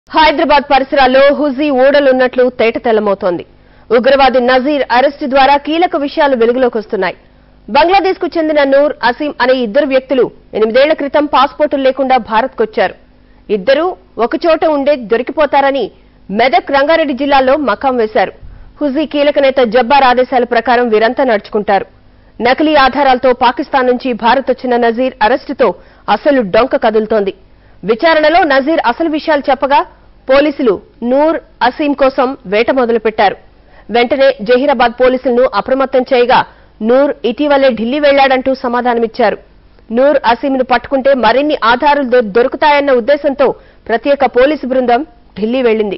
హైదరాబాద్ పరిసరాల్లో హుజీ ఊడలున్నట్లు తేటతెల్లమవుతోంది ఉగ్రవాది నజీర్ అరెస్టు ద్వారా కీలక విషయాలు వెలుగులోకి వస్తున్నాయి బంగ్లాదేశ్ కు చెందిన నూర్ అసీం అనే ఇద్దరు వ్యక్తులు ఎనిమిదేళ్ల క్రితం పాస్పోర్టులు లేకుండా భారత్కొచ్చారు ఇద్దరూ ఒకచోట ఉండే దొరికిపోతారని మెదక్ రంగారెడ్డి జిల్లాలో మకాం వేశారు హుజీ కీలక నేత జబ్బార్ ఆదేశాల ప్రకారం వీరంతా నడుచుకుంటారు నకిలీ ఆధారాలతో పాకిస్తాన్ నుంచి భారత్ వచ్చిన నజీర్ అరెస్టుతో అసలు డొంక కదులుతోంది విచారణలో నజీర్ అసలు విషయాలు చెప్పగా పోలీసులు నూర్ అసీం కోసం వేట మొదలుపెట్టారు వెంటనే జహీరాబాద్ పోలీసులను అప్రమత్తం చేయగా నూర్ ఇటీవలే ఢిల్లీ వెళ్లాడంటూ సమాధానమిచ్చారు నూర్ అసీంను పట్టుకుంటే మరిన్ని ఆధారాలు దొ- దొరుకుతాయన్న ఉద్దేశంతో ప్రత్యేక పోలీసు బృందం ఢిల్లీ వెళ్లింది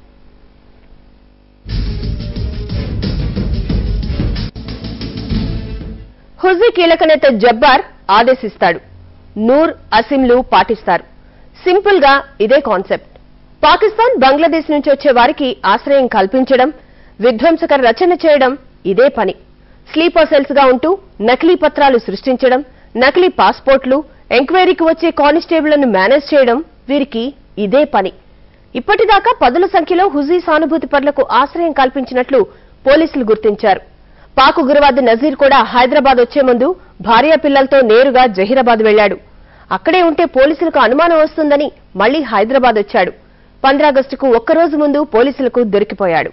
హుజీ కీలక నేత జబ్బార్ ఆదేశిస్తాడు నూర్ అసీంలు పాటిస్తారు సింపుల్ గా ఇదే కాన్సెప్ట్ పాకిస్తాన్ బంగ్లాదేశ్ నుంచి వచ్చే వారికి ఆశ్రయం కల్పించడం విధ్వంసకర రచన చేయడం ఇదే పని స్లీపర్ సెల్స్ గా ఉంటూ నకిలీ పత్రాలు సృష్టించడం నకిలీ పాస్పోర్ట్లు ఎంక్వైరీకి వచ్చే కానిస్టేబుళ్లను మేనేజ్ చేయడం వీరికి ఇదే పని ఇప్పటిదాకా పదుల సంఖ్యలో హుజీ సానుభూతి పరులకు ఆశ్రయం కల్పించినట్లు పోలీసులు గుర్తించారు పాక్ ఉగ్రవాది నజీర్ కూడా హైదరాబాద్ వచ్చే ముందు భార్య పిల్లలతో నేరుగా జహీరాబాద్ వెళ్లాడు అక్కడే ఉంటే పోలీసులకు అనుమానం వస్తుందని మళ్లీ హైదరాబాద్ వచ్చాడు పంద్రాగస్టుకు ఒక్కరోజు ముందు పోలీసులకు దొరికిపోయాడు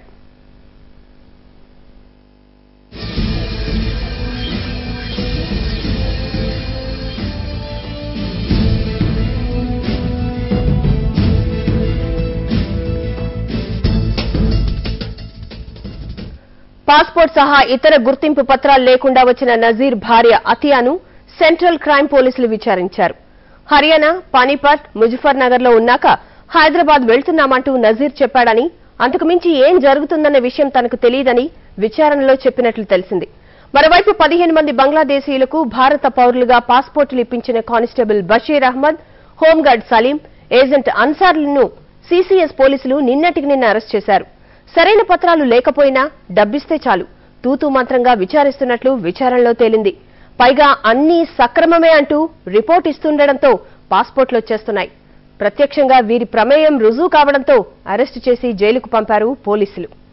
పాస్పోర్ట్ సహా ఇతర గుర్తింపు పత్రాలు లేకుండా వచ్చిన నజీర్ భార్య అతియాను సెంట్రల్ క్రైమ్ పోలీసులు విచారించారు హర్యానా పానీపట్ ముజఫర్ నగర్ లో ఉన్నాక హైదరాబాద్ వెళ్తున్నామంటూ నజీర్ చెప్పాడని అంతకుమించి ఏం జరుగుతుందన్న విషయం తనకు తెలియదని విచారణలో చెప్పినట్లు తెలిసింది మరోవైపు పదిహేను మంది బంగ్లాదేశీయులకు భారత పౌరులుగా పాస్పోర్టులు ఇప్పించిన constable Basheer Ahmed home guard Saleem agent అన్సార్లను సీసీఎస్ పోలీసులు నిన్నటికి నిన్న అరెస్ట్ చేశారు సరైన పత్రాలు లేకపోయినా డబ్బిస్తే చాలు తూతూ మంత్రంగా విచారిస్తున్నట్లు విచారణలో తేలింది పైగా అన్నీ సక్రమమే అంటూ రిపోర్ట్ ఇస్తుండటంతో పాస్పోర్ట్లు వచ్చేస్తున్నాయి ప్రత్యక్షంగా వీరి ప్రమేయం రుజువు కావడంతో అరెస్టు చేసి జైలుకు పంపారు పోలీసులు